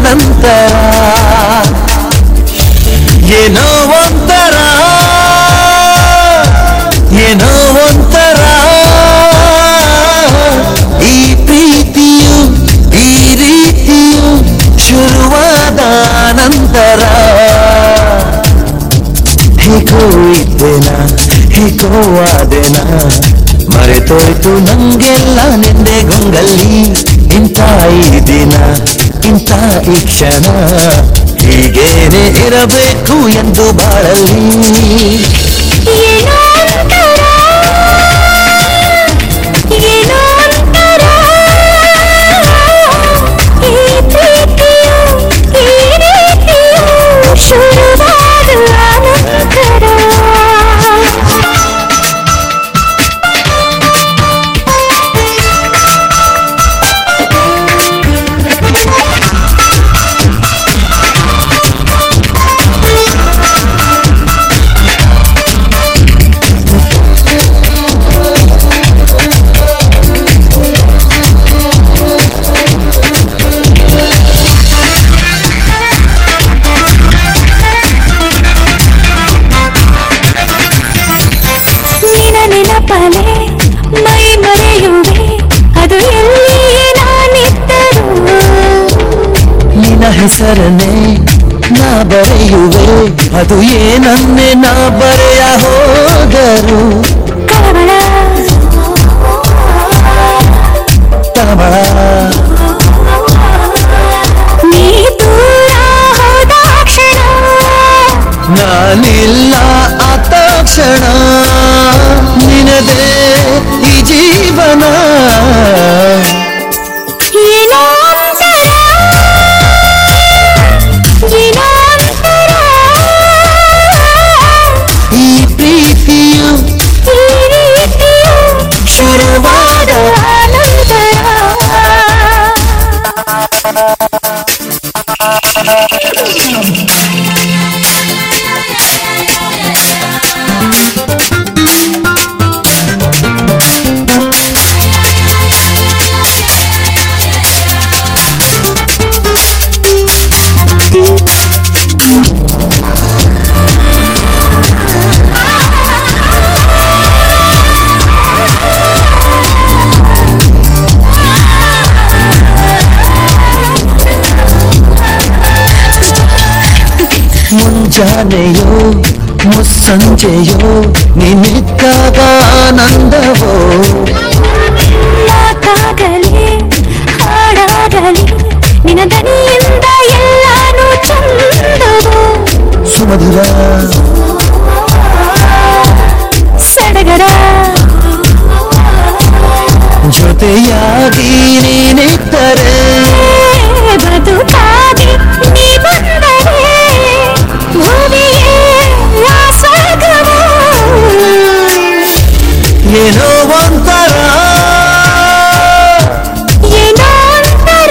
ನಂತರ ಏನೋ ಒಂಥರ ಏನೋ ಒಂಥರ ಈ ಪ್ರೀತಿಯು ಈ ರೀತಿಯು ಶುರುವಾದ ನಂತರ ಹೇಗೋ ಇದ್ದೇನ ಹೇಗೋ ಆದೆನ ಮರೆತೋಯ್ತು ನಂಗೆಲ್ಲ ನಿಂದೆ ಗೊಂಗಲ್ಲಿ ಇಂಥ ಈ ದಿನ ಇಂಥ ಈ ಕ್ಷಣ ಹೀಗೇನೆ ಇರಬೇಕು ಎಂದು ಬಾಳಲಿ ಏನೋ ಒಂಥರ, ಏನೋ ಒಂಥರ, ಈ ಪ್ರೀತಿಯು, ಈ ರೀತಿಯು ಶುರುವಾದ ನಂತರ ನಿನ ನೆನಪಲೆ ಮೈ ಮರೆಯುವೆ ಅದು ಎಲ್ಲಿಯೇ ನಾನಿದ್ದರೂ ನಿನ್ನ ಹೆಸರನ್ನೇ ನಾ ಬರೆಯುವೆ ಅದು ಏನನ್ನೇ ನಾ ಬರೆಯ ಹೋದರು ಕಳವಳ ತಮಳ ನೀ ದೂರ ಹೋದ ಕ್ಷಣ ನಾನಿಲ್ಲ ಆ ತಕ್ಷಣ ನಿನದೇ ಈ ಜೀವನ ಏನೋ ಒಂಥರ, ಏನೋ ಒಂಥರ, ಈ ಪ್ರೀತಿಯು ಈ ರೀತಿಯು ಶುರುವಾದ ನಂತರ ಮುಂಜಾನೆಯೋ ಮುಸ್ಸಂಜೆಯೋ ನಿನ್ನಿದ್ದಾಗ ಆನಂದವೋ ಮಾತಾಗಲಿ ಹಾಡಾಗಲಿ ನಿನ್ನ ದನಿಯಿಂದ ಎಲ್ಲಾನು ಚಂದವು ಸುಮಧುರ ಸಡಗರ ಜೊತೆಯಾಗಿ ನೀನಿದ್ದರೆ ಬದುಕಾಗಿ ನೀ ಬಂದರೆ ಭೂಮಿಯೇ ಆ ಸ್ವರ್ಗವು ಏನೋ ಒಂಥರ ಏನೋ ಒಂಥರ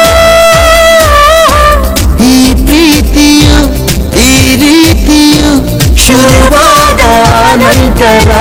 ಈ ಪ್ರೀತಿಯು ಈ ರೀತಿಯು ಶುರುವಾದ ನಂತರ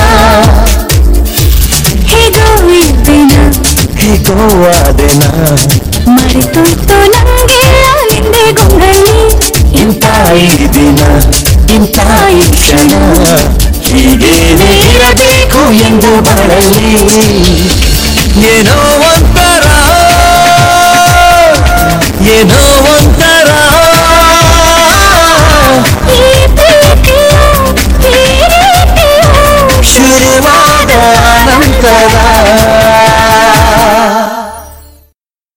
ಹೇಗೋ ಇದ್ದಿನ ಹೇಗೋ ಆದೆನ ಮರೆತೋಯ್ತು ನಂಗೆಲ್ಲ ನಿಂದೆ ಗೊಂಗಳಿ ಇಂಥ ಈ ದಿನ ಇಂಥ ಈ ಕ್ಷಣ ಹೀಗೇನೆ ಇರಬೇಕು ಎಂದು ಬಾಳಲಿ ಏನೋ ಒಂಥರ ಏನೋ ಒಂಥರ